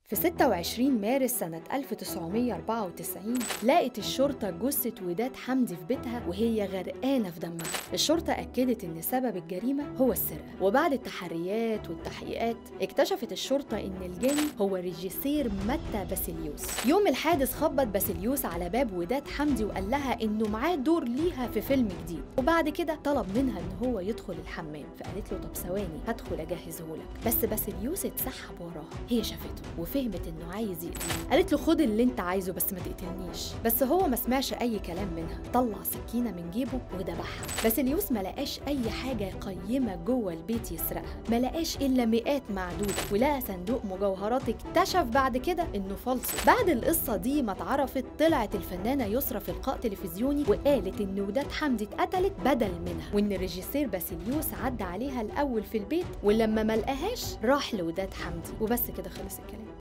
في 26 مارس سنة 1994 لقت الشرطة جثة وداد حمدي في بيتها وهي غرقانة في دمها الشرطة أكدت إن سبب الجريمة هو السرقة وبعد التحريات والتحقيقات اكتشفت الشرطة إن الجاني هو ريجيسير متى باسيليوس يوم الحادث خبط باسيليوس على باب وداد حمدي وقال لها إنه معاه دور ليها في فيلم جديد وبعد كده طلب منها إن هو يدخل الحمام فقالت له طب ثواني هدخل أجهزهولك بس باسيليوس اتسحب وراها هي شافته وفهمت إنه عايز يقتلها قالت له خد اللي أنت عايزه بس ما تقتلنيش بس هو ما سمعش أي كلام منها طلع سكينة من جيبه وذبحها باسيليوس ما لقاش أي حاجة قيمة جوه البيت يسرقها ما لقاش إلا مئات معدودة ولقى صندوق مجوهرات اكتشف بعد كده إنه فالصو بعد القصة دي ما اتعرفت طلعت الفنانة يسرا في لقاء تلفزيوني وقالت إن وداد حمدي اتقتلت بدل منها وإن الريجيسير باسيليوس عدى عليها الأول في البيت ولما ما لقاهاش راح لوداد حمدي وبس كده خلص الكلام